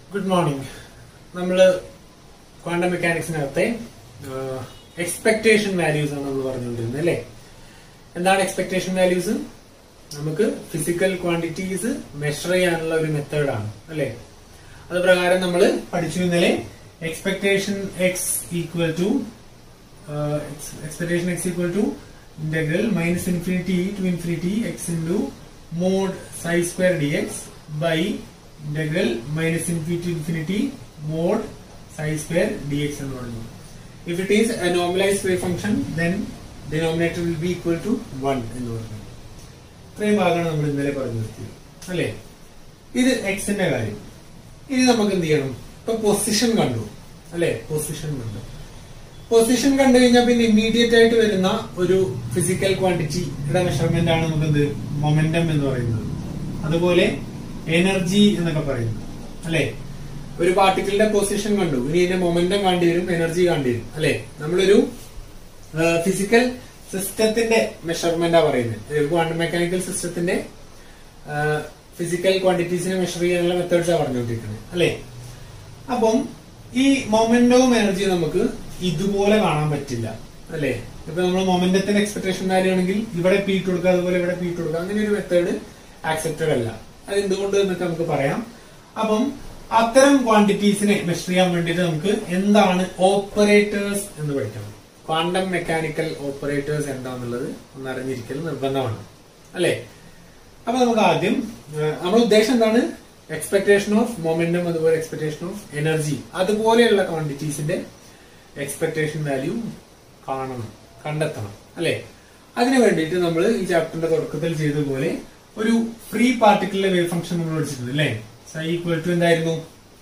Good morning നമ്മൾ quantum മെക്കാനിക്സിനകത്തെ expectation values ആണ് നമ്മൾ പറഞ്ഞുകൊണ്ടിരുന്നത് അല്ലേ എന്താണ് എക്സ്പെക്ടേഷൻ വാല്യൂസ് നമുക്ക് ഫിസിക്കൽ ക്വാണ്ടിറ്റീസ് മെഷർ ചെയ്യാനുള്ള ഒരു മെത്തേഡാണ് അല്ലേ അത് പ്രകാരം നമ്മൾ പഠിച്ചു ഇന്നലെ expectation x equal to expectation x equal to integral minus infinity to infinity X into mod psi square D x by integral minus infinity infinity mod psi square D x എന്ന് പറഞ്ഞു if it is a normalised wave function then denominator will B equal to one എന്ന് പറഞ്ഞു ഇത്രയും ഭാഗമാണ് നമ്മൾ ഇന്നലെ പറഞ്ഞു നിർത്തിയത് അല്ലേ ഇത് എക്സിന്റെ കാര്യം ഇനി നമുക്ക് എന്ത് ചെയ്യണം ഇപ്പൊ പൊസിഷൻ കണ്ടു അല്ലെ പൊസിഷൻ കണ്ടു പൊസിഷൻ കണ്ടു കഴിഞ്ഞാൽ പിന്നെ ഇമ്മീഡിയറ്റ് ആയിട്ട് വരുന്ന ഒരു ഫിസിക്കൽ ക്വാണ്ടിറ്റിയുടെ മെഷർമെന്റ് ആണ് നമുക്ക് എന്ത് മൊമെന്റം എന്ന് പറയുന്നത് അതുപോലെ എനർജി എന്നൊക്കെ പറയുന്നത് അല്ലെ ഒരു പാർട്ടിക്കിളിന്റെ പൊസിഷൻ കണ്ടു ഇനി ഇതിന്റെ മൊമെന്റം കാണ്ടി വരും എനർജി കാണ്ടി വരും അല്ലെ നമ്മളൊരു ഫിസിക്കൽ സിസ്റ്റത്തിന്റെ മെഷർമെന്റാ പറയുന്നത് ക്വാണ്ടം മെക്കാനിക്കൽ സിസ്റ്റത്തിന്റെ ഫിസിക്കൽ ക്വാണ്ടിറ്റീസിനെ മെഷർ ചെയ്യാനുള്ള മെത്തേഡ്സാ പറഞ്ഞുകൊണ്ടിരിക്കുന്നത് അല്ലെ അപ്പം ഈ മൊമെന്റവും എനർജിയും നമുക്ക് ഇതുപോലെ കാണാൻ പറ്റില്ല അല്ലെ ഇപ്പൊ നമ്മൾ മൊമെന്റത്തിന്റെ എക്സ്പെക്ടേഷൻ വാല്യൂ ആണെങ്കിൽ ഇവിടെ പി ഇട്ട് കൊടുക്കുക അതുപോലെ ഇവിടെ പി ഇട്ട് കൊടുക്കുക അങ്ങനെ ഒരു മെത്തേഡ് ആക്സെപ്റ്റഡ് അല്ല അത് എന്തുകൊണ്ട് എന്നൊക്കെ നമുക്ക് പറയാം അപ്പം അത്തരം ക്വാണ്ടിറ്റീസിനെ മെഷർ ചെയ്യാൻ വേണ്ടിയിട്ട് നമുക്ക് എന്താണ് ഓപ്പറേറ്റേഴ്സ് എന്ന് പഠിക്കണം ക്വാണ്ടം മെക്കാനിക്കൽ ഓപ്പറേറ്റേഴ്സ് എന്താണെന്നുള്ളത് ഒന്ന് അറിഞ്ഞിരിക്കൽ നിർബന്ധമാണ് അല്ലെ അപ്പൊ നമുക്ക് ആദ്യം നമ്മുടെ ഉദ്ദേശം എന്താണ് എക്സ്പെക്ടേഷൻ ഓഫ് മൊമെന്റം അതുപോലെ എക്സ്പെക്ടേഷൻ ഓഫ് എനർജി അതുപോലെയുള്ള ക്വാണ്ടിറ്റീസിന്റെ എക്സ്പെക്ടേഷൻ വാല്യൂ കാണണം കണ്ടെത്തണം അല്ലെ അതിനു വേണ്ടിയിട്ട് നമ്മൾ ഈ ചാപ്റ്ററിന്റെ തുടക്കത്തിൽ ചെയ്തതുപോലെ ഒരു ഫ്രീ പാർട്ടിക്കിളിന്റെ വേവ് ഫംഗ്ഷൻ നമ്മൾ പഠിച്ചിട്ടുണ്ട് അല്ലെ സൈ ഈക്വൽ ടു എന്തായിരുന്നു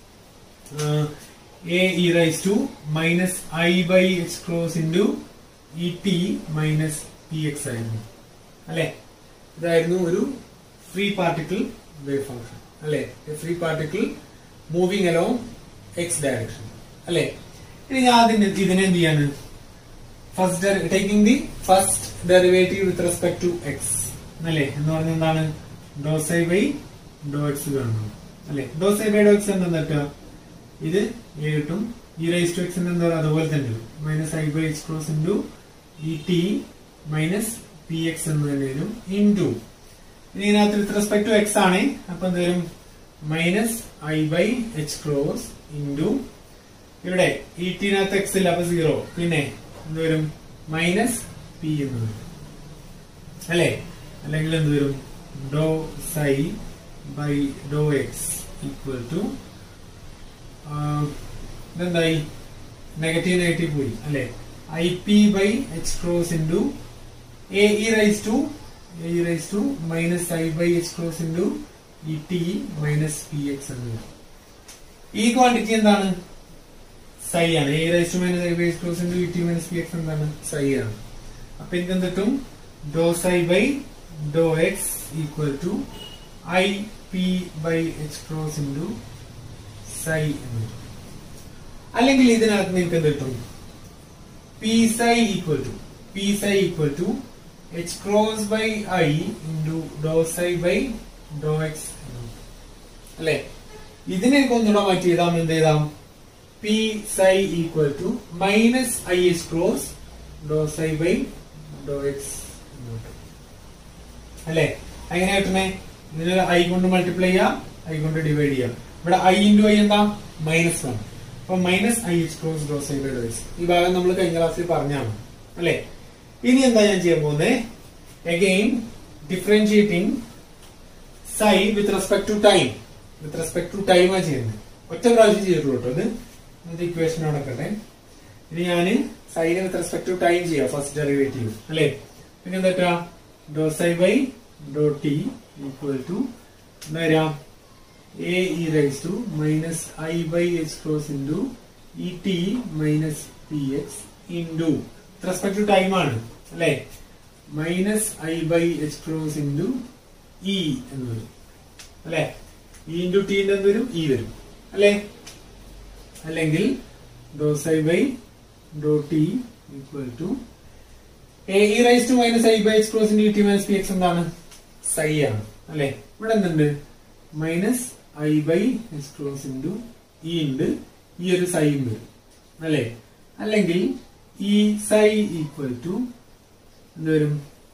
A E raise to minus I by X cross into E T minus P X ആയിരുന്നു അല്ലെ ഇതായിരുന്നു ഒരു ഫ്രീ പാർട്ടിക്കിൾ വേവ് ഫംഗ്ഷൻ അല്ലെ free particle moving along X direction അല്ലെ ഇനി ഞാൻ അതിന് ഇതിനെ എന്ത് ചെയ്യാണ് first taking the first derivative with respect to X അല്ലെ എന്ന് പറഞ്ഞ എന്താണ് ഡോസൈ ബൈ ഡോ എക്സ് കാണണം അല്ലെ ഡോസൈ ബൈ ഡോ എക്സ് എന്താ കിട്ടുക ഇത് എ കിട്ടും ഈ റൈസ് ടു എക്സ് എന്താ അതുപോലെ തന്നെ minus I by X cross into E T minus P X എന്ന് തന്നെ വരും ഇൻറ്റു ഇനി ഇതിനകത്ത് വിത്ത് റെസ്പെക്ട് ടു എക്സ് ആണ് അപ്പൊ എന്ത് വരും minus I by H cross into ഇവിടെ ഇ ടിനകത്ത് എക്സ് ഇല്ല അപ്പൊ സീറോ പിന്നെ എന്ത് വരും മൈനസ് പി എന്ന് വരും അല്ലെ അല്ലെങ്കിൽ എന്ത് വരും doe psi by Dr X equal to ഇതെന്തായി നെഗറ്റീവ് നെഗറ്റീവ് പോയി അല്ലെ I P by H cross into A E raise to A E raise to minus I by H cross into E T minus P X എന്ന് വരും ഈ quantity എന്താണ് psi ആണ് A raise to minus I by H cross into E T minus P X എന്താണ് psi ആണ് അപ്പൊ എനിക്ക് എന്ത് കിട്ടും ഡോ psi by Dr X equal to I P by H cross into psi എന്ന് കിട്ടും അല്ലെങ്കിൽ ഇതിനകത്ത് നിങ്ങൾക്ക് എന്ത് കിട്ടും P psi equal to P psi equal to H cross by I into doe psi by Dr X അല്ലെ ഇതിനെ ഒന്നുകൂടെ മാറ്റി എഴുതാം എന്ത് എഴുതാം P psi equal to minus I H cross doe psi by Dr X അല്ലെ എങ്ങനെ കിട്ടണേ ഇതിന് ഐ കൊണ്ട് മൾട്ടിപ്ലൈ ചെയ്യാം ഐ കൊണ്ട് ഡിവൈഡ് ചെയ്യാം ഇവിടെ ഐ ഇൻറ്റു ഐ എന്താ മൈനസ് വൺ അപ്പൊ minus I H cross doe psi by Dr X ഈ ഭാഗം നമ്മൾ കഴിഞ്ഞ ക്ലാസ്സിൽ പറഞ്ഞാണ് അല്ലെ ഇനി എന്താ ഞാൻ ചെയ്യാൻ പോകുന്നത് again differentiating psi with respect to time with respect to time ആ ചെയ്യുന്നത് ഒറ്റ പ്രാവശ്യം ചെയ്തിട്ടുള്ളൂ കേട്ടോ ഇത് എന്നിട്ട് ഇക്വേഷൻ നടക്കട്ടെ ഇനി ഞാന് സൈന് വിത്ത് റെസ്പെക്ട് ടു ടൈം ചെയ്യാം ഫസ്റ്റ് ഡെറിവേറ്റീവ് അല്ലെ പിന്നെ എന്താ doe psi by Dr T equal to എന്താ വരാം A E raise to minus I by H cross into E T minus P X into respect to time ആണ് അല്ലെ minus I by H cross into E എന്ന് വരും അല്ലെ E into ടിന്റെ എന്ത് വരും E വരും അല്ലെ അല്ലെങ്കിൽ ഡോസ് I by Dr T equal to A E raise to minus I by X cross into T minus P X എന്താണ് സൈ ആണ് അല്ലെ ഇവിടെ എന്തുണ്ട് minus I by X cross into E ഉണ്ട് ഈ ഒരു സൈയും വരും അല്ലേ അല്ലെങ്കിൽ ഈ സൈ ഈക്വൽ ടു എന്ത് വരും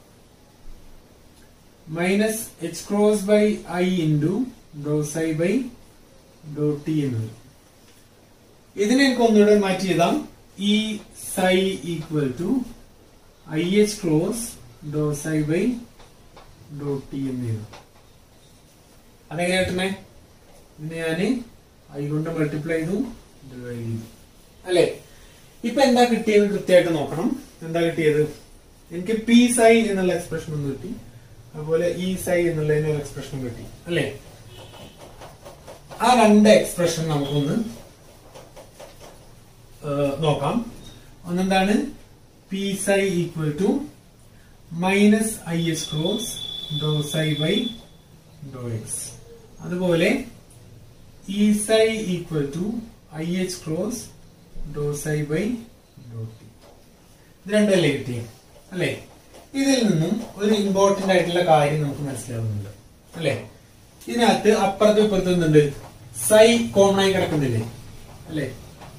minus H cross by I into doe psi by Dr T എന്ന് വരും ഇതിനെ എനിക്ക് ഒന്നുകൂടെ മാറ്റി എഴുതാം E psi equal to I H cross doe psi by Dr T എന്ന് എഴുതാം അതെങ്ങനെ കിട്ടണേ ഇതിനെ ഞാന് ഐ കൊണ്ട് മൾട്ടിപ്ലൈ ചെയ്തു ഡിവൈഡ് ചെയ്തു അല്ലേ ഇപ്പൊ എന്താ കിട്ടിയത് കൃത്യമായിട്ട് നോക്കണം എന്താ കിട്ടിയത് എനിക്ക് പി സൈ എന്നുള്ള എക്സ്പ്രഷൻ ഒന്ന് കിട്ടി അതുപോലെ ഇ സൈ എന്നുള്ളതിന് ഒരു എക്സ്പ്രഷൻ കിട്ടി അല്ലേ ആ രണ്ട് എക്സ്പ്രഷൻ നമുക്കൊന്ന് ഏഹ്, നോക്കാം ഒന്നെന്താണ് P psi equal to minus I S cross doe psi by Dr X അതുപോലെ E psi equal to I H cross doe psi by Dr T ഇത് രണ്ടല്ലേ കിട്ടി അല്ലേ ഇതിൽ നിന്നും ഒരു ഇമ്പോർട്ടന്റ് ആയിട്ടുള്ള കാര്യം നമുക്ക് മനസ്സിലാവുന്നുണ്ട് അല്ലേ ഇതിനകത്ത് അപ്പുറത്തും ഇപ്പുറത്തും എന്തുണ്ട് സൈ കോമൺ ആയി കിടക്കുന്നില്ലേ അല്ലേ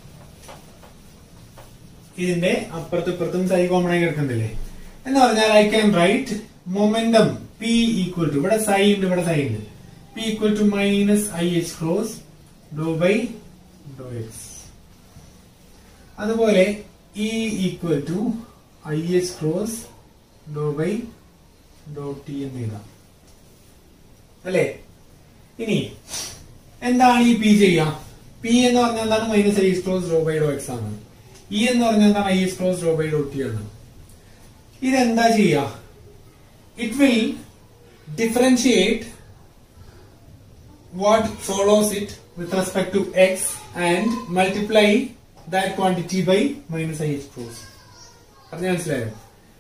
ഇതിന്റെ അപ്പുറത്തും ഇപ്പുറത്തും സൈ കോമൺ ആയി കിടക്കുന്നില്ലേ എന്ന് പറഞ്ഞാൽ I can write momentum P equal to ഇവിടെ സൈ ഉണ്ട് ഇവിടെ സൈ ഉണ്ട് P equal to minus I H cross Dr by Dr X അതുപോലെ E equal to I H cross Dr by Dr T എന്ന് എഴുതാം അല്ലേ ഇനി എന്താണ് ഈ പി ചെയ്യുക പി എന്ന് പറഞ്ഞാൽ എന്താണ് minus I S cross Dr by Dr X ആണ് ഇ എന്ന് പറഞ്ഞാൽ എന്താണ് I S cross Dr by Dr T ആണ് ഇതെന്താ ചെയ്യുക it will differentiate what follows it with respect to x and multiply that quantity by minus i h cross പറഞ്ഞ മനസ്സിലായോ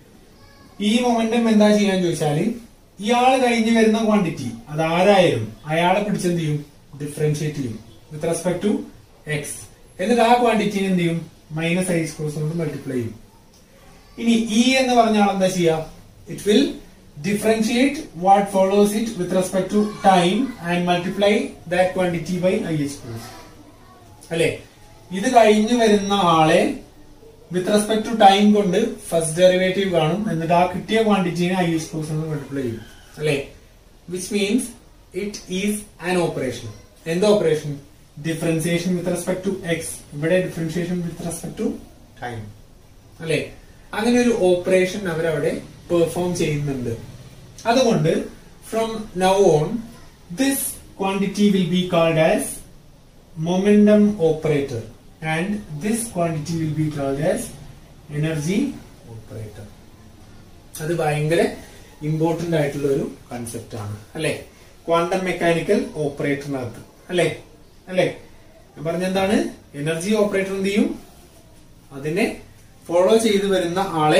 ഈ മൊമെന്റം എന്താ ചെയ്യാൻ ചോദിച്ചാല് ഇയാൾ കഴിഞ്ഞ് വരുന്ന ക്വാണ്ടിറ്റി അത് ആരായാലും അയാളെ പിടിച്ചെന്ത് ചെയ്യും ഡിഫറൻഷിയേറ്റ് ചെയ്യും വിത്ത് റെസ്പെക്ട് ടു എക്സ് എന്നിട്ട് ആ ക്വാണ്ടിറ്റി എന്ത് ചെയ്യും മൈനസ് ഐ ക്രോസ് കൊണ്ട് മൾട്ടിപ്ലൈ ചെയ്യും ഇനി ഇ എന്ന് പറഞ്ഞ ആൾ എന്താ ചെയ്യാ it will differentiate what follows it with respect to time and multiply that quantity by I H cross അല്ലെ ഇത് കഴിഞ്ഞു വരുന്ന ആളെ വിത്ത് റെസ്പെക്ട് ടു ടൈം കൊണ്ട് ഫസ്റ്റ് ഡെറിവേറ്റീവ് കാണും എന്നിട്ട് ആ കിട്ടിയ ക്വാണ്ടിറ്റിനെ ഐ എച്ച് ക്രോസ് കൊണ്ട് മൾട്ടിപ്ലൈ ചെയ്യും അല്ലെ which means it is an operation എന്ത് operation differentiation with respect to X ഇവിടെ differentiation with respect to time അല്ലെ അങ്ങനെ ഒരു ഓപ്പറേഷൻ അവരവിടെ പെർഫോം ചെയ്യുന്നുണ്ട് അതുകൊണ്ട് from now on this quantity will be called as momentum operator and this quantity will be called as energy operator അത് ഭയങ്കര important ആയിട്ടുള്ള ഒരു കൺസെപ്റ്റ് ആണ് അല്ലെ ക്വാണ്ടം മെക്കാനിക്കൽ ഓപ്പറേറ്ററിനകത്ത് അല്ലെ അല്ലെ ഞാൻ പറഞ്ഞെന്താണ് എനർജി ഓപ്പറേറ്റർ എന്ത് ചെയ്യും അതിനെ ഫോളോ ചെയ്തു വരുന്ന ആളെ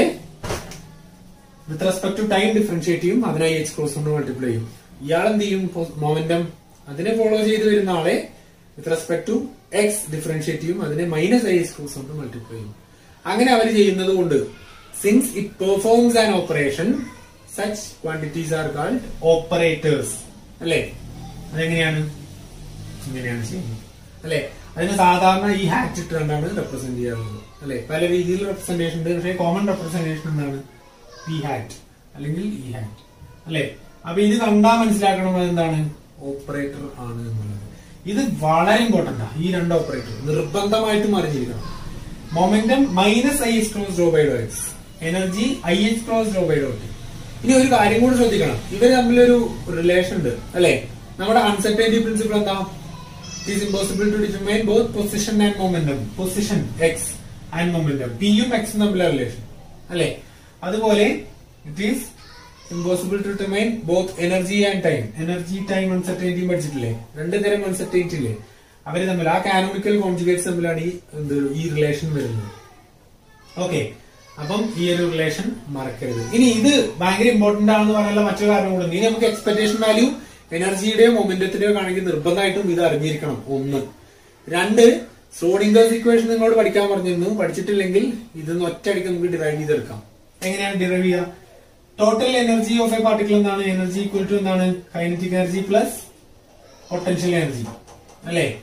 with respect to time differentiate ചെയ്യും അതിനായി എച്ച് ക്രോസ് കൊണ്ട് മൾട്ടിപ്ലൈ ചെയ്യും ഇയാൾ എന്ത് ചെയ്യും മൊമെന്റം അതിനെ ഫോളോ ചെയ്തു വരുന്ന ആളെ with respect to X differentiate ചെയ്യും അതിനെ മൈനസ് ഐ എച്ച് ക്രോസ് കൊണ്ട് മൾട്ടിപ്ലൈ ചെയ്യും അങ്ങനെ അവർ ചെയ്യുന്നത് കൊണ്ട് since it performs an operation such quantities are called operators അല്ലേ അതെങ്ങനെയാണ് ഇങ്ങനെയാണ് ചെയ്യുന്നത് അല്ലെ അതിന് സാധാരണ ഈ ഹാറ്റ് ഇട്ടുകൊണ്ടാണ് റെപ്രസെന്റ് ചെയ്യാറുള്ളത് അല്ലെ പല രീതിയിൽ റെപ്രസെന്റേഷൻ ഉണ്ട് പക്ഷേ കോമൺ റെപ്രസെന്റേഷൻ എന്താണ് പി ഹാറ്റ് അല്ലെങ്കിൽ ഇ ഹാറ്റ് അല്ലെ അപ്പൊ ഇത് കണ്ടാ മനസ്സിലാക്കണം എന്താണ് ഓപ്പറേറ്റർ ആണ് എന്നുള്ളത് ഇത് വളരെ ഇമ്പോർട്ടന്റ് ആണ് ഈ രണ്ട് ഓപ്പറേറ്റർ നിർബന്ധമായിട്ടും അറിഞ്ഞിരിക്കണം momentum minus I H cross Dr by Dr X energy I H cross Dr by Dr T ഇനി ഒരു കാര്യം കൂടി ശ്രദ്ധിക്കണം ഇവർ തമ്മിലൊരു റിലേഷൻ ഉണ്ട് അല്ലെ നമ്മുടെ അൺസർട്ടൈനിറ്റി പ്രിൻസിപ്പിൾ എന്താ it is impossible to determine both position and momentum position x and momentum p യും x ഉം തമ്മിലുള്ള റിലേഷൻ അല്ലെ അതുപോലെ it is impossible to determine both energy and time energy time അൺസർട്ടൈനിറ്റിയും പഠിച്ചിട്ടില്ലേ രണ്ട് തരം അൺസർട്ടൈനിറ്റി ഇല്ലേ അവര് തമ്മിൽ ആ കാനോമിക്കൽ കോൺജുഗേറ്റ്സ് തമ്മിലാണ് ഈ എന്ത് ഈ റിലേഷൻ വരുന്നത് ഓക്കെ അപ്പം ഈ ഒരു റിലേഷൻ മറക്കരുത് ഇനി ഇത് ഭയങ്കര ഇമ്പോർട്ടന്റ് ആണെന്ന് പറയാനുള്ള മറ്റൊരു കാരണം കൂടെ ഉണ്ട്. ഇനി നമുക്ക് എക്സ്പെക്ടേഷൻ വാല്യൂ എനർജിയുടെയോ മൊമെന്റത്തിന്റെയോ ആണെങ്കിൽ നിർബന്ധമായിട്ടും ഇത് അറിഞ്ഞിരിക്കണം ഒന്ന് രണ്ട് സോഡിംഗേഴ്സ് ഇക്വേഷൻ നിങ്ങളോട് പഠിക്കാൻ പറഞ്ഞിരുന്നു പഠിച്ചിട്ടില്ലെങ്കിൽ ഇതൊന്ന് ഒറ്റയടിക്ക് നമുക്ക് ഡിറൈവ് ചെയ്തെടുക്കാം എങ്ങനെയാണ് ഡിറൈവ് ചെയ്യുക total energy of a particle എന്താണ് എനർജി ഈക്വൽ ടു എന്താണ് kinetic energy plus potential energy അല്ലേ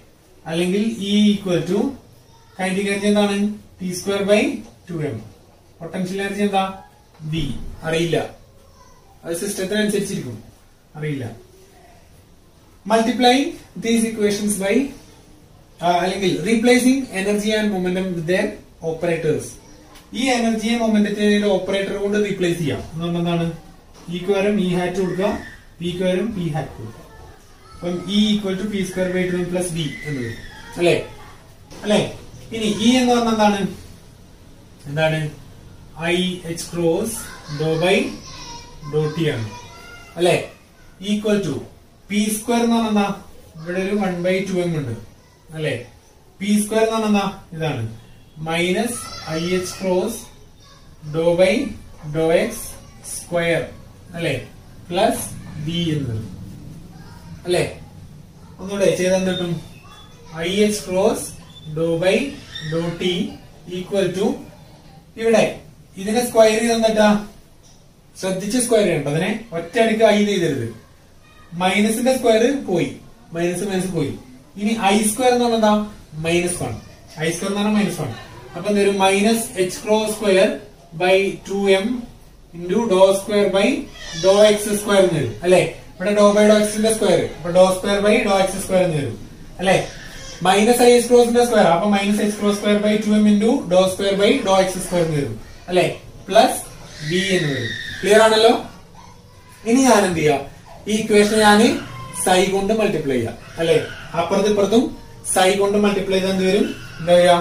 അല്ലെങ്കിൽ E equal to kinetic energy എന്താണ് T square by two M potential energy എന്താ വി അറിയില്ല അത് സിസ്റ്റത്തിനനുസരിച്ചിരിക്കും അറിയില്ല മൾട്ടിപ്ലൈ ദീസ് ഇക്വേഷൻസ് ബൈ അല്ലെങ്കിൽ replacing energy and momentum with their operators ഈ എനർജിയെ മൊമെന്റത്തിന്റെ ഓപ്പറേറ്റർ കൊണ്ട് റീപ്ലേസ് ചെയ്യാം എന്നുകൊണ്ട് എന്താണ് ഇക്ക് പകരം ഇ ഹാറ്റ് കൊടുക്കുക പിക്ക് പകരം പി ഹാറ്റ് കൊടുക്കുക അപ്പം E equal to P square by two plus B എന്ന് വരും അല്ലേ അല്ലേ ഇനി ഇ എന്ന് പറഞ്ഞാൽ എന്താണ് എന്താണ് I H cross Dr by Dr T ആണ് അല്ലേ ഈക്വൽ ടു പി സ്ക്വയർ എന്ന് പറഞ്ഞാൽ എന്താ ഇവിടെ ഒരു വൺ ബൈ ടു എം ഉണ്ട് അല്ലേ പി സ്ക്വയർ എന്ന് പറഞ്ഞാൽ എന്താ ഇതാണ് minus I H cross Dr by Dr X square അല്ലേ പ്ലസ് ബി എന്നത് അല്ലേ ഒന്നുകൂടെ ചെയ്താൽ കിട്ടും I H cross Dr by Dr T equal to ഇവിടെ ഇതിനെ സ്ക്വയർ ചെയ്ത് എന്നിട്ടാ ശ്രദ്ധിച്ച് സ്ക്വയർ ചെയ്യണ്ട അതിനെ ഒറ്റയടിക്ക് ഐ ചെയ്തരുത് മൈനസിന്റെ സ്ക്വയർ പോയി മൈനസ് മൈനസ് പോയി ഇനി ഐ സ്ക്വയർ എന്ന് പറഞ്ഞാൽ എന്താ മൈനസ് വൺ ഐ സ്ക്വയർ എന്ന് പറഞ്ഞാൽ മൈനസ് വൺ അപ്പൊ എന്തൊരു minus H cross square by two M into doe square by Dr X square എന്ന് വരും അല്ലെ ഇവിടെ ഡോ ബൈ ഡോ എക്സിന്റെ സ്ക്വയർ അപ്പൊ doe square by Dr X square എന്ന് വരും അല്ലെ മൈനസ് ഐ എച്ച് ക്രോസിന്റെ സ്ക്വയർ അപ്പൊ minus H cross square by two M into doe square by Dr X square എന്ന് വരും അല്ലെ പ്ലസ് ബി എന്ന് വരും ക്ലിയർ ആണല്ലോ ഇനി ഞാൻ എന്ത് ചെയ്യാം ഈ ഇക്വേഷൻ ഞാൻ സൈ കൊണ്ട് മൾട്ടിപ്ലൈ ചെയ്യാം അല്ലെ അപ്പുറത്തും ഇപ്പുറത്തും സൈ കൊണ്ട് മൾട്ടിപ്ലൈ ചെയ്താൽ എന്ത് വരും എന്താ ചെയ്യാ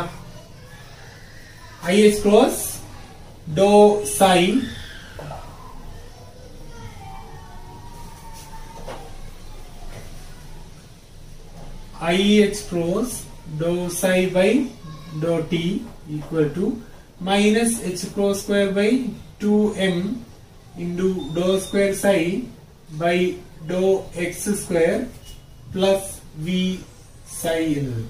I H cross doe psi I H cross doe psi by Dr T equal to minus H cross square by two M into doe square psi by Dr X square plus V psi എന്നത്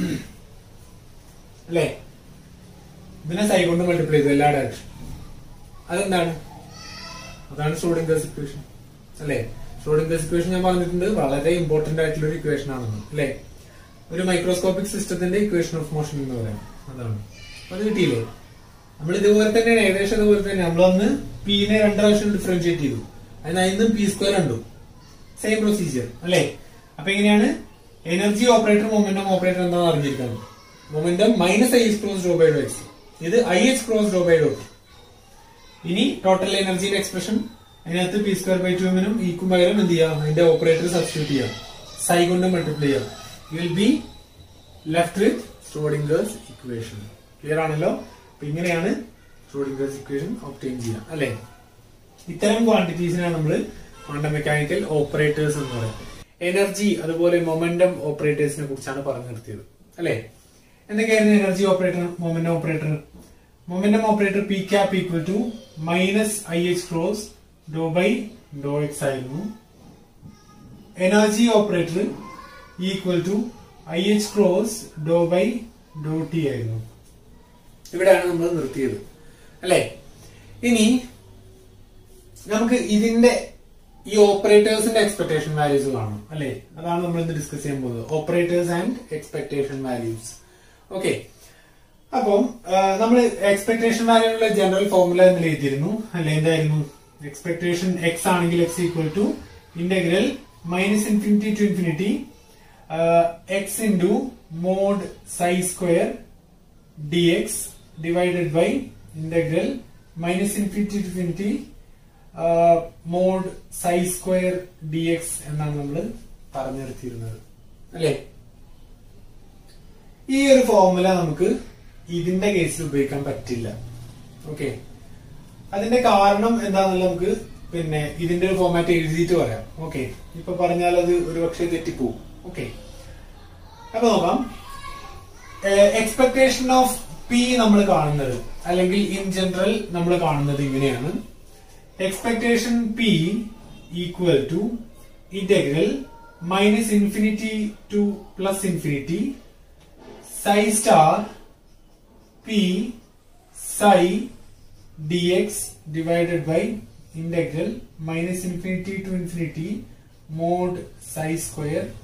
അല്ലേ ഇതിനെ സൈ കൊണ്ട് multiply ചെയ്തു എല്ലാ direction അതെന്താണ് അതാണ് ഷ്രോഡിംഗേഴ്സ് equation അല്ലേ ഷ്രോഡിംഗേഴ്സ് equation ഞാൻ പറഞ്ഞിട്ടുണ്ട് വളരെ ഇമ്പോർട്ടന്റ് ആയിട്ടുള്ള ഒരു ഇക്വേഷൻ ആണെന്ന് അല്ലേ ഒരു മൈക്രോസ്കോപ്പിക് സിസ്റ്റത്തിന്റെ ഇക്വേഷൻ ഓഫ് മോഷൻ എന്ന് പറയാം അതാണ് അപ്പൊ അത് കിട്ടിയില്ലേ നമ്മൾ ഇതുപോലെ തന്നെയാണ് ഏകദേശം ഇതുപോലെ തന്നെ നമ്മളൊന്ന് പിനെ രണ്ട് പ്രാവശ്യം ഡിഫറൻഷിയേറ്റ് ചെയ്തു അതിന് അതിന് പി സ്ക്വയർ കണ്ടു സെയിം പ്രൊസീജിയർ അല്ലേ അപ്പൊ എങ്ങനെയാണ് എനർജി ഓപ്പറേറ്റർ മൊമെന്റം ഓപ്പറേറ്റർ എന്താണെന്ന് അറിഞ്ഞിരിക്കണം momentum minus I H cross Dr by Dr X ഇത് I H cross Dr by doe ഇനി ടോട്ടൽ എനർജിയുടെ എക്സ്പ്രഷൻ അതിനകത്ത് പി സ്ക്വയർ ബൈ ടു എമ്മിനും ഈക്കും പകരം എന്ത് ചെയ്യാം അതിന്റെ ഓപ്പറേറ്റർ സബ്സ്റ്റിറ്റ്യൂട്ട് ചെയ്യാം സൈ കൊണ്ട് മൾട്ടിപ്ലൈ ചെയ്യാം you will be left with Schrodinger's equation clear ആണല്ലോ അപ്പൊ ഇങ്ങനെയാണ് സ്ട്രോഡിംഗേഴ്സ് ഇക്വേഷൻ ഒപ്റ്റെയിൻ ചെയ്യാം അല്ലെ ഇത്തരം ക്വാണ്ടിറ്റീസിനാണ് നമ്മൾ ക്വാണ്ടം മെക്കാനിക്കൽ ഓപ്പറേറ്റേഴ്സ് എന്ന് പറയുന്നത് എനർജി അതുപോലെ മൊമെന്റം ഓപ്പറേറ്റേഴ്സിനെ കുറിച്ചാണ് പറഞ്ഞു നിർത്തിയത് അല്ലെ എന്തൊക്കെയായിരുന്നു energy operator momentum operator momentum operator P cap equal to minus I H cross Dr by Dr X ആയിരുന്നു energy operator equal to I H cross Dr by Dr T ആയിരുന്നു ഇവിടെയാണ് നമ്മൾ നിർത്തിയത് അല്ലെ ഇനി നമുക്ക് ഇതിന്റെ ഈ ഓപ്പറേറ്റേഴ്സിന്റെ എക്സ്പെക്ടേഷൻ വാല്യൂസ് കാണും അല്ലെ അതാണ് നമ്മൾ ഇന്ന് ഡിസ്കസ് ചെയ്യാൻ പോകുന്നത് operators and expectation values okay അപ്പം നമ്മൾ എക്സ്പെക്ടേഷൻ വാല്യൂള്ള ജനറൽ ഫോർമുല എന്ന് എഴുതിയിരുന്നു അല്ലെ എന്തായിരുന്നു എക്സ്പെക്ടേഷൻ എക്സ് ആണെങ്കിൽ X equal to integral minus infinity to infinity X into mod psi square D X divided by integral minus infinity to infinity mod psi square D X എന്നാണ് നമ്മൾ പറഞ്ഞു നിർത്തിയിരുന്നത് അല്ലേ ഈ ഒരു ഫോർമുല നമുക്ക് ഇതിന്റെ കേസിൽ ഉപയോഗിക്കാൻ പറ്റില്ല ഓക്കെ അതിന്റെ കാരണം എന്താണെന്നുള്ള നമുക്ക് പിന്നെ ഇതിന്റെ ഒരു ഫോമാറ്റ് എഴുതിയിട്ട് പറയാം ഓക്കെ ഇപ്പൊ പറഞ്ഞാൽ അത് ഒരു പക്ഷേ തെറ്റിപ്പോവും ഓക്കെ അപ്പൊ നോക്കാം എക്സ്പെക്ടേഷൻ ഓഫ് പി നമ്മൾ കാണുന്നത് അല്ലെങ്കിൽ ഇൻ ജനറൽ നമ്മൾ കാണുന്നത് ഇങ്ങനെയാണ് expectation P equal to integral minus infinity to plus infinity psi star p psi dx divided by integral minus infinity to infinity mod psi square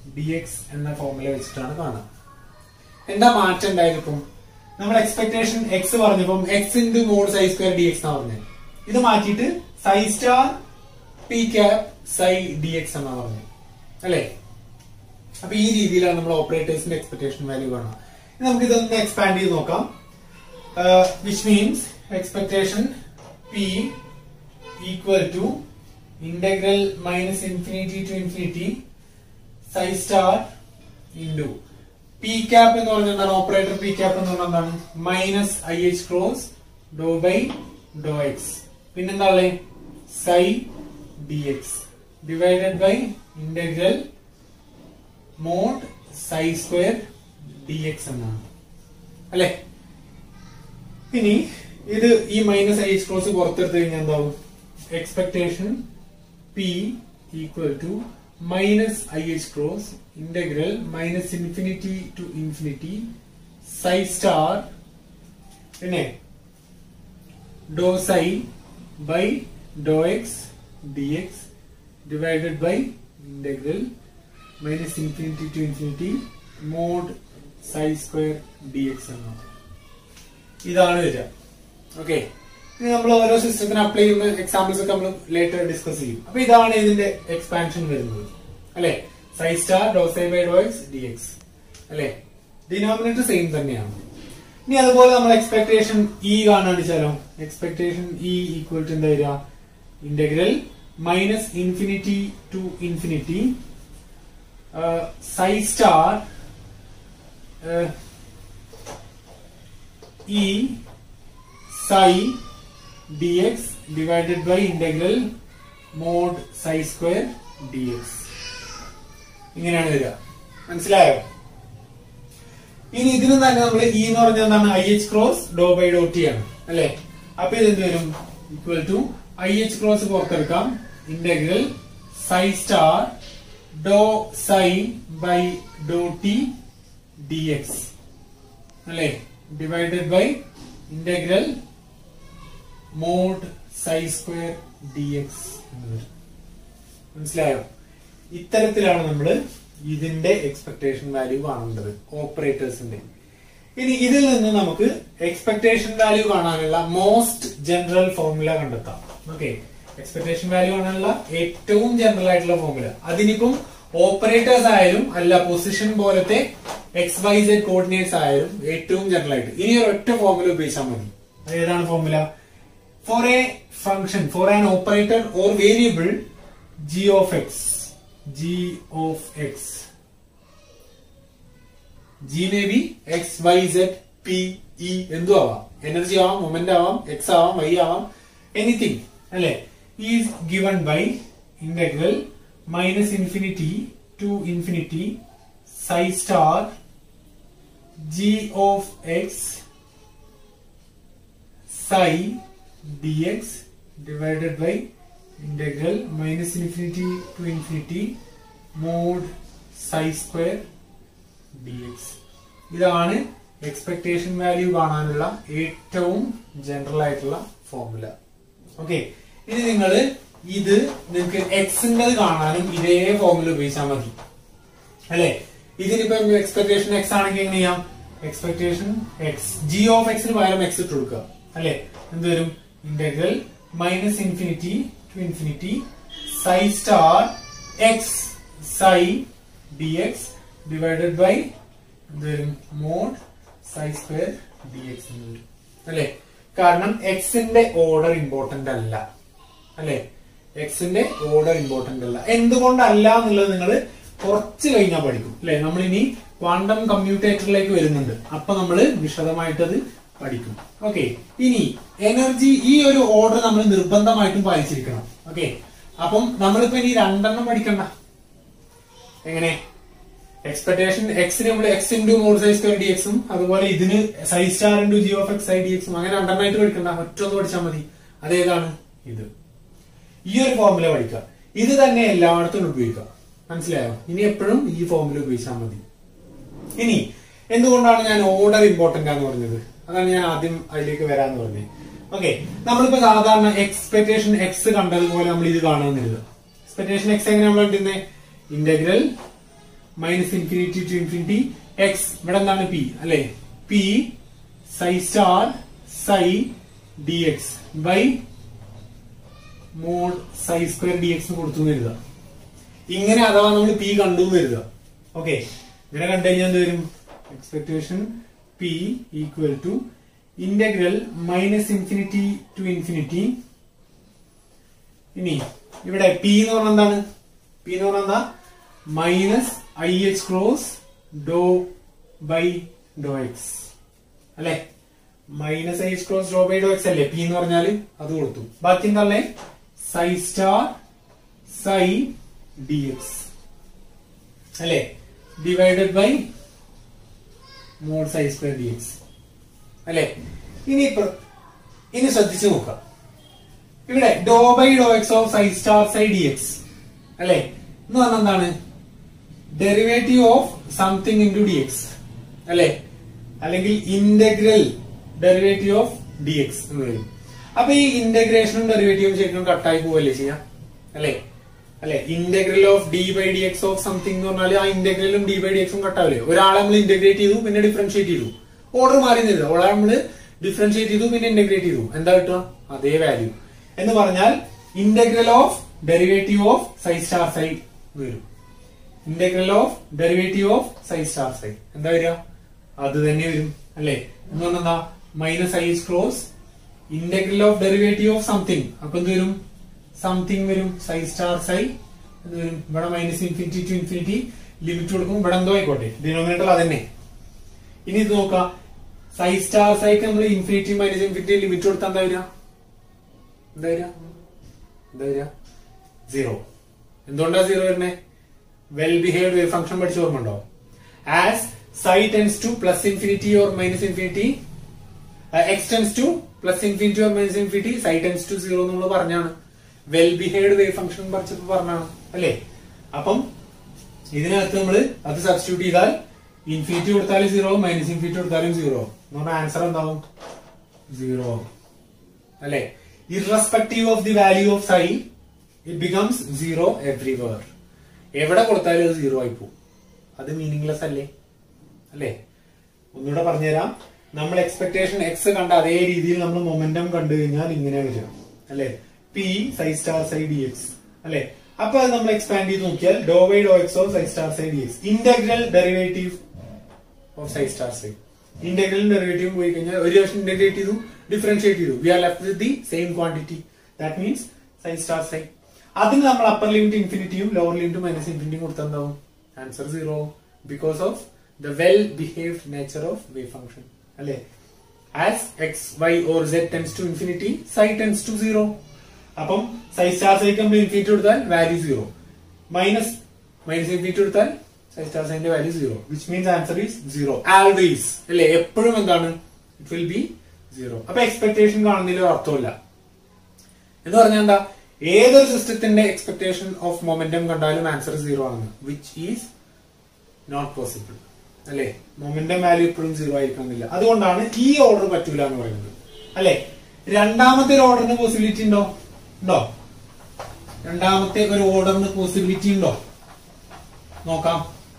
D X എന്ന formula വെച്ചിട്ടാണ് കാണുക എന്താ മാറ്റം ഉണ്ടായത് ഇപ്പം നമ്മൾ എക്സ്പെക്ടേഷൻ എക്സ് പറഞ്ഞപ്പം X into mod psi square D X എന്നാ പറഞ്ഞത് ഇത് മാറ്റിയിട്ട് psi star P cap psi D X എന്നാ പറഞ്ഞത് അല്ലേ അപ്പൊ ഈ രീതിയിലാണ് നമ്മൾ ഓപ്പറേറ്റേഴ്സിന്റെ എക്സ്പെക്ടേഷൻ വാല്യൂ കാണുക ഇനി നമുക്ക് ഇതൊന്ന് എക്സ്പാൻഡ് ചെയ്ത് നോക്കാം which means expectation P equal to integral minus infinity to infinity psi star into p cap എന്ന് പറഞ്ഞാൽ എന്താണ് ഓപ്പറേറ്റർ പി ക്യാപ്പ് എന്ന് പറഞ്ഞാൽ എന്താണ് minus I H cross Dr by Dr x പിന്നെന്താ ഉള്ളത് psi D X divided by integral mod psi square D X എന്നാണ് അല്ലെ ഇനി ഇത് ഈ മൈനസ് ഐ എച്ച് ക്രോസ് പുറത്തെടുത്ത് കഴിഞ്ഞാൽ എന്താവും expectation P equal to minus I H cross integral minus infinity to infinity psi star പിന്നെ doh psi by Dr x d X divided by integral minus infinity to infinity mod psi square D X എന്നാണ് ഇതാണ് വരിക okay ഇനി നമ്മൾ ഓരോ സിസ്റ്റത്തിന് apply ചെയ്യുന്ന examples ഒക്കെ നമ്മൾ ലേറ്റർ ഡിസ്കസ് ചെയ്യും അപ്പൊ ഇതാണ് ഇതിന്റെ എക്സ്പാൻഷൻ വരുന്നത് അല്ലെ psi star doh psi by Dr x d x അല്ലെ ഡിനോമിനേറ്റർ സെയിം തന്നെയാണ് ഇനി അതുപോലെ നമ്മൾ എക്സ്പെക്ടേഷൻ ഇ കാണാൻ വെച്ചാലോ എക്സ്പെക്ടേഷൻ ഇ ഈക്വൽ ടു എന്താ വരിക integral minus infinity to infinity psi star e psi D X divided by integral mod psi square D x ഇങ്ങനെയാണ് വരിക മനസ്സിലായോ ഇനി ഇതിന് തന്നെ നമ്മൾ ഇ എന്ന് പറഞ്ഞാൽ എന്താണ് I H cross Dr by Dr T ആണ് അല്ലെ അപ്പൊ ഇത് എന്ത് വരും equal to I H cross പുറത്തെടുക്കാം integral psi star doh psi by Dr t d x അല്ലെ divided by integral mod psi square D x മനസ്സിലായോ ഇത്തരത്തിലാണ് നമ്മൾ ഇതിന്റെ എക്സ്പെക്ടേഷൻ വാല്യൂ കാണേണ്ടത് ഓപ്പറേറ്റേഴ്സിന്റെ ഇനി ഇതിൽ നിന്ന് നമുക്ക് എക്സ്പെക്ടേഷൻ വാല്യൂ കാണാനുള്ള മോസ്റ്റ് ജനറൽ ഫോർമുല കണ്ടെത്താം ഓക്കെ എക്സ്പെക്ടേഷൻ വാല്യൂ കാണാനുള്ള ഏറ്റവും ജനറൽ ആയിട്ടുള്ള ഫോർമുല അതിനിപ്പം ഓപ്പറേറ്റേഴ്സ് ആയാലും അല്ല പൊസിഷൻ പോലത്തെ എക്സ് വൈ സെഡ് കോർഡിനേറ്റ്സ് ആയാലും ഏറ്റവും ജനറൽ ആയിട്ട് ഇനി ഒരു ഒറ്റ ഫോർമുല ഉപയോഗിച്ചാൽ മതി അത് ഏതാണ് formula for a function for an operator or variable g of x g of x g may be x y z p e എന്തും ആവാം എനർജി ആവാം മൊമെന്റ് ആവാം എക്സ് ആവാം വൈ ആവാം എനിത്തിങ് അല്ലെ is given by integral minus infinity to infinity psi star g of x psi dx divided by integral minus infinity to infinity mod psi square dx ഇതാണ് expectation value കാണാനുള്ള ഏറ്റവും general ആയിട്ടുള്ള formula okay ഇനി നിങ്ങൾ ഇത് നിങ്ങൾക്ക് എക്സിന്റെ കാണാനും ഇതേ ഫോർമുല ഉപയോഗിച്ചാൽ മതി അല്ലെ ഇതിനിപ്പോ എക്സ്പെക്ടേഷൻ എക്സ് ആണെങ്കിൽ എങ്ങനെ ചെയ്യാം എക്സ്പെക്ടേഷൻ എക്സ് ജി ഓഫ് എക്സിന് പകരം എക്സ് ഇട്ട് കൊടുക്കുക അല്ലെ എന്ത് വരും integral minus infinity to infinity psi star x psi D X divided by എന്ത് വരും mod psi square D x എന്ന് വരും അല്ലെ കാരണം എക്സിന്റെ ഓർഡർ ഇമ്പോർട്ടന്റ് അല്ല അല്ലെ എക്സിന്റെ ഓർഡർ ഇമ്പോർട്ടന്റ് അല്ല എന്തുകൊണ്ടല്ല എന്നുള്ളത് നിങ്ങൾ കുറച്ച് കഴിഞ്ഞാൽ പഠിക്കും അല്ലെ നമ്മൾ ഇനി ക്വാണ്ടം കമ്പ്യൂട്ടേറ്ററിലേക്ക് വരുന്നുണ്ട് അപ്പൊ നമ്മൾ വിശദമായിട്ടത് പഠിക്കും ഓക്കെ ഇനി എനർജി ഈ ഒരു ഓർഡർ നമ്മൾ നിർബന്ധമായിട്ടും പാലിച്ചിരിക്കണം ഓക്കെ അപ്പം നമ്മളിപ്പോ ഇനി രണ്ടെണ്ണം പഠിക്കണ്ട എങ്ങനെ എക്സ്പെക്ടേഷൻ എക്സിന് നമ്മൾ x into mod psi's square d എക്സും അതുപോലെ ഇതിന് psi star into g of x i d എക്സും അങ്ങനെ രണ്ടെണ്ണമായിട്ട് പഠിക്കണ്ട ഒറ്റൊന്ന് പഠിച്ചാൽ മതി അതേതാണ് ഇത് ഈ ഒരു ഫോർമുല പഠിക്കുക ഇത് തന്നെ എല്ലായിടത്തും ഉപയോഗിക്കുക മനസ്സിലായോ ഇനി എപ്പോഴും ഈ ഫോർമുല ഉപയോഗിച്ചാൽ മതി ഇനി എന്തുകൊണ്ടാണ് ഞാൻ ഓർഡർ ഇമ്പോർട്ടന്റ് ആന്ന് പറഞ്ഞത് അതാണ് ഞാൻ ആദ്യം അതിലേക്ക് വരാന്ന് പറഞ്ഞത് ഓക്കെ നമ്മളിപ്പോ സാധാരണ എക്സ്പെക്ടേഷൻ എക്സ് കണ്ടതുപോലെ നമ്മൾ ഇത് കാണുന്നില്ല എക്സ്പെക്ടേഷൻ എക്സ് എങ്ങനെ നമ്മൾ കണ്ടിരുന്നത് integral minus infinity to infinity x ഇവിടെ എന്താണ് പി അല്ലെ p psi star psi D x by mod psi square D x കൊടുത്തു എന്ന് കരുതുക ഇങ്ങനെ അഥവാ നമ്മൾ പി കണ്ടു എന്ന് കരുതുക ഓക്കെ ഇങ്ങനെ കണ്ടു കഴിഞ്ഞാൽ എന്ത് വരും expectation P equal to integral minus infinity to infinity ഇനി ഇവിടെ പി എന്ന് പറഞ്ഞാൽ എന്താണ് പി എന്ന് പറഞ്ഞാൽ എന്താ minus I H cross Dr by Dr X അല്ലെ minus I H cross Dr by Dr x അല്ലേ പി എന്ന് പറഞ്ഞാല് അത് കൊടുത്തു ബാക്കി എന്താ psi star psi D x അല്ലെ divided by mod psi square D x അല്ലെ ഇനി ഇപ്പൊ- ഇനി ശ്രദ്ധിച്ചു നോക്കാം ഇവിടെ doh by Dr x of psi star psi D x അല്ലെ എന്ന് പറഞ്ഞാൽ എന്താണ് derivative of something into d x അല്ലെ അല്ലെങ്കിൽ integral derivative of d x എന്ന് വരും അപ്പൊ ഈ ഇന്റഗ്രേഷനും ഡെറിവേറ്റീവും ശരിക്കും കട്ടായി പോവല്ലേ ചെയ്യാം അല്ലെ അല്ലെ integral of d by d x of something എന്ന് പറഞ്ഞാൽ ആ ഇന്റഗ്രലും ഡി ബൈ ഡി എക്സും കട്ടാവില്ലേ ഒരാളെ നമ്മൾ ഇന്റഗ്രേറ്റ് ചെയ്തു പിന്നെ ഡിഫറൻഷിയേറ്റ് ചെയ്തു ഓർഡർ മാറി നിന്നില്ല ഒരാളെ നമ്മൾ ഡിഫറൻഷിയേറ്റ് ചെയ്തു പിന്നെ ഇന്റഗ്രേറ്റ് ചെയ്തു എന്താ കിട്ടുക അതേ വാല്യൂ എന്ന് പറഞ്ഞാൽ integral of derivative of psi star psi വരും integral of derivative of psi star psi എന്താ വരിക അത് തന്നെ വരും അല്ലേ എന്ന് പറഞ്ഞാൽ എന്താ minus i is close integral of derivative of something അപ്പൊ എന്ത് വരും സംതിങ് വരും സൈ സ്റ്റാർ സൈ എന്ന് വരും ഇവിടെ minus infinity to infinity limit കൊടുക്കും ഇവിടെ എന്തോ ആയിക്കോട്ടെ ഡിനോമിനേറ്റർ അതന്നെ ഇനി ഇത് നോക്കാം സൈ സ്റ്റാർ സൈക്ക് നമ്മൾ ഇൻഫിനിറ്റി മൈനസ് ഇൻഫിനിറ്റി ലിമിറ്റ് കൊടുത്താൽ എന്താ വരിക എന്താ വരിക എന്താ വരിക സീറോ എന്തുകൊണ്ടാ സീറോ വരുന്നേ വെൽ ബിഹേവ്ഡ് വേവ് ഫംഗ്ഷൻ പഠിച്ച ഓർമ്മ ഉണ്ടോ as psi tends to plus infinity or minus infinity x tends to plus infinity or minus infinity psi tends to zero നമ്മൾ പറഞ്ഞാണ് വെൽ ബിഹേവ്ഡ് വേവ് ഫംഗ്ഷൻ പഠിച്ചപ്പോ പറഞ്ഞാണ് അല്ലേ അപ്പം ഇതിനകത്ത് നമ്മൾ അത് സബ്സ്റ്റിറ്റ്യൂട്ട് ചെയ്താൽ ഇൻഫിനിറ്റി കൊടുത്താലും സീറോ മൈനസ് ഇൻഫിനിറ്റി കൊടുത്താലും സീറോ എന്ന് പറഞ്ഞാൽ ആൻസർ എന്താവും സീറോ അല്ലെ irrespective of the value of psi it becomes zero everywhere എവിടെ കൊടുത്താലും അത് സീറോ ആയി പോകും അത് മീനിങ്ലെസ് അല്ലേ അല്ലേ ഒന്നുകൂടെ പറഞ്ഞുതരാം നമ്മൾ എക്സ്പെക്ടേഷൻ എക്സ് കണ്ട അതേ രീതിയിൽ നമ്മൾ മൊമെന്റം കണ്ടു കഴിഞ്ഞാൽ ഇങ്ങനെ വരിക അല്ലെ p psi star psi D x അല്ലെ അപ്പൊ അത് നമ്മൾ എക്സ്പാൻഡ് ചെയ്ത് നോക്കിയാൽ doh by Dr x of psi star psi D x integral derivative of psi star psi integral derivative പോയി കഴിഞ്ഞാൽ ഒരു വർഷം ഇന്റഗ്രേറ്റ് ചെയ്തു ഡിഫറൻഷിയേറ്റ് ചെയ്തു we are left with the same quantity that means psi star psi അതിന് നമ്മൾ upper limit ഇൻഫിനിറ്റിയും lower limit minus ഇൻഫിനിറ്റിയും കൊടുത്താൽ എന്താവും answer zero because of the well behaved nature of wave function അല്ലെ as x y or z tends to infinity psi tends to zero അപ്പം psi star സൈക്ക് നമ്മൾ ഇൻഫിനിറ്റി കൊടുത്താൽ value zero minus minus infinity കൊടുത്താൽ psi star സൈന്റെ value zero which means answer is zero always അല്ലെ എപ്പോഴും എന്താണ് ഇറ്റ് വിൽ ബി സീറോ അപ്പൊ എക്സ്പെക്ടേഷൻ കാണുന്നതിൽ അർത്ഥമില്ല എന്ന് പറഞ്ഞാൽ എന്താ ഏതൊരു സിസ്റ്റത്തിന്റെ എക്സ്പെക്ടേഷൻ ഓഫ് മൊമെന്റം കണ്ടാലും ആൻസർ സീറോ ആണ് വിച്ച് ഈസ് നോട്ട് പോസിബിൾ അല്ലെ മൊമെന്റം വാല്യൂ ഇപ്പോഴും സീറോ ആയിരിക്കണമെന്നില്ല അതുകൊണ്ടാണ് ഈ ഓർഡർ പറ്റൂല എന്ന് പറയുന്നത് അല്ലെ രണ്ടാമത്തെ ഒരു ഓർഡറിന് പോസിബിലിറ്റി ഉണ്ടോ ഉണ്ടോ രണ്ടാമത്തെ ഒരു ഓർഡറിന് പോസിബിലിറ്റി ഉണ്ടോ നോക്കാം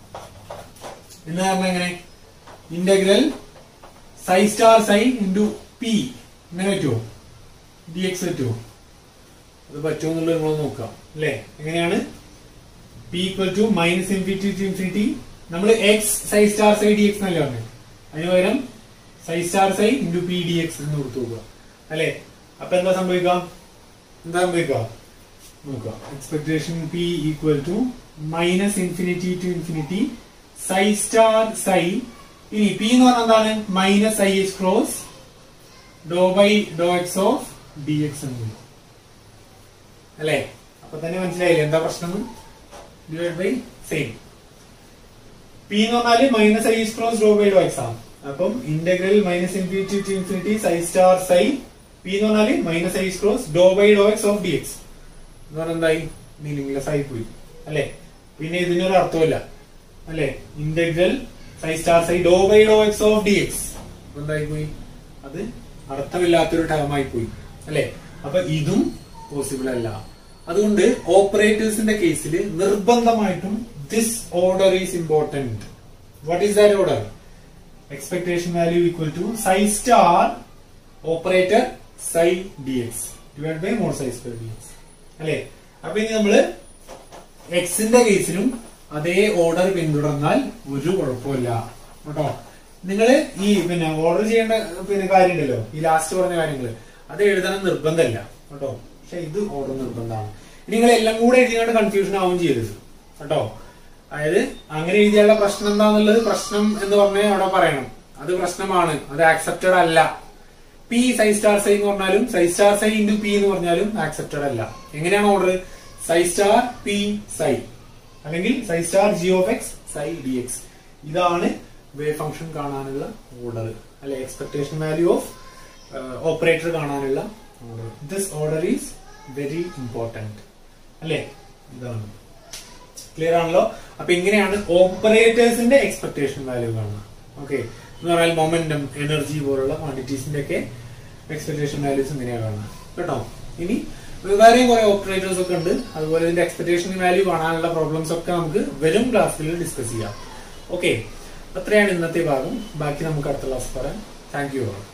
എന്ന് പറഞ്ഞാൽ എങ്ങനെ integral psi star psi into p ഇങ്ങനെ പറ്റുമോ ഡി എക്സ് പറ്റുമോ അത് പറ്റുമോ എന്നുള്ളത് നിങ്ങൾ നോക്കാം അല്ലേ എങ്ങനെയാണ് p equal to minus infinity to infinity നമ്മൾ x psi star psi D x എന്നല്ലേ പറഞ്ഞത് അതിന് പകരം psi star psi into p d x എന്ന് കൊടുത്തു നോക്കുക അല്ലെ അപ്പൊ എന്താ സംഭവിക്കാം എന്താ സംഭവിക്കുക നോക്കുക expectation P equal to minus infinity to infinity psi star psi ഇനി പി എന്ന് പറഞ്ഞാൽ എന്താണ് minus I H cross Dr by Dr x of d x എന്ന് വരും. അല്ലേ അപ്പൊ തന്നെ മനസ്സിലായില്ലേ എന്താ പ്രശ്നം ഡിവൈഡ് ബൈ സെയിം പി എന്ന് പറഞ്ഞാല് minus I H cross Dr by Dr X ആണ് അപ്പം integral minus infinity to infinity psi star psi p എന്ന് പറഞ്ഞാല് minus I H cross Dr by Dr x of d x എന്ന് പറഞ്ഞാൽ എന്തായി meaningless ആയി പോയി അല്ലെ പിന്നെ ഇതിനൊരു അർത്ഥമില്ല അല്ലെ integral psi star psi doh by Dr x of d x എന്തായി പോയി അത് അർത്ഥമില്ലാത്തൊരു ടേമായി പോയി അല്ലെ അപ്പൊ ഇതും പോസിബിൾ അല്ല അതുകൊണ്ട് ഓപ്പറേറ്റേഴ്സിന്റെ കേസിൽ നിർബന്ധമായിട്ടും this order is important what is that order expectation value equal to psi star operator psi D x divide by mod psi square D x അല്ലെ അപ്പൊ ഇനി നമ്മള് എക്സിന്റെ കേസിലും അതേ ഓർഡർ പിന്തുടർന്നാൽ ഒരു കുഴപ്പമില്ല കേട്ടോ നിങ്ങൾ ഈ പിന്നെ ഓർഡർ ചെയ്യേണ്ട പിന്നെ കാര്യമുണ്ടല്ലോ ഈ ലാസ്റ്റ് പറഞ്ഞ കാര്യങ്ങൾ അത് എഴുതണം നിർബന്ധമല്ല കേട്ടോ പക്ഷെ ഇത് ഓർഡർ നിർബന്ധമാണ് നിങ്ങൾ എല്ലാം കൂടെ എഴുതിയാണ്ട് കൺഫ്യൂഷൻ ആവും ചെയ്യരുത് കേട്ടോ അതായത് അങ്ങനെ എഴുതിയുള്ള പ്രശ്നം എന്താന്നുള്ളത് പ്രശ്നം എന്ന് പറഞ്ഞാൽ അവിടെ പറയണം അത് പ്രശ്നമാണ് അത് ആക്സെപ്റ്റഡ് അല്ല പി സൈ സ്റ്റാർ സൈ എന്ന് പറഞ്ഞാലും psi star psi into p എന്ന് പറഞ്ഞാലും ആക്സെപ്റ്റഡ് അല്ല എങ്ങനെയാണ് order psi star p psi അല്ലെങ്കിൽ psi star g of x psi D x ഇതാണ് വേവ് ഫംഗ്ഷൻ കാണാനുള്ള ഓർഡർ അല്ലെ എക്സ്പെക്ടേഷൻ വാല്യൂ ഓഫ് ഓപ്പറേറ്റർ കാണാനുള്ള order this order is very important അല്ലെ ഇതാണ് ക്ലിയർ ആണല്ലോ അപ്പൊ ഇങ്ങനെയാണ് ഓപ്പറേറ്റേഴ്സിന്റെ എക്സ്പെക്ടേഷൻ വാല്യൂ കാണുന്നത് ഓക്കെ എന്ന് പറഞ്ഞാൽ മൊമെന്റം എനർജി പോലുള്ള ക്വാണ്ടിറ്റീസിന്റെ ഒക്കെ എക്സ്പെക്ടേഷൻ വാല്യൂസ് ഇങ്ങനെയാണ് കാണുന്നത് കേട്ടോ ഇനി വേറെയും കുറെ ഓപ്പറേറ്റേഴ്സ് ഒക്കെ ഉണ്ട് അതുപോലെ ഇതിന്റെ എക്സ്പെക്ടേഷൻ വാല്യൂ കാണാനുള്ള പ്രോബ്ലംസ് ഒക്കെ നമുക്ക് വരും ക്ലാസ്സിൽ ഡിസ്കസ് ചെയ്യാം ഓക്കെ അത്രയാണ് ഇന്നത്തെ ഭാഗം ബാക്കി നമുക്ക് അടുത്ത ക്ലാസ് പറയാം താങ്ക് യു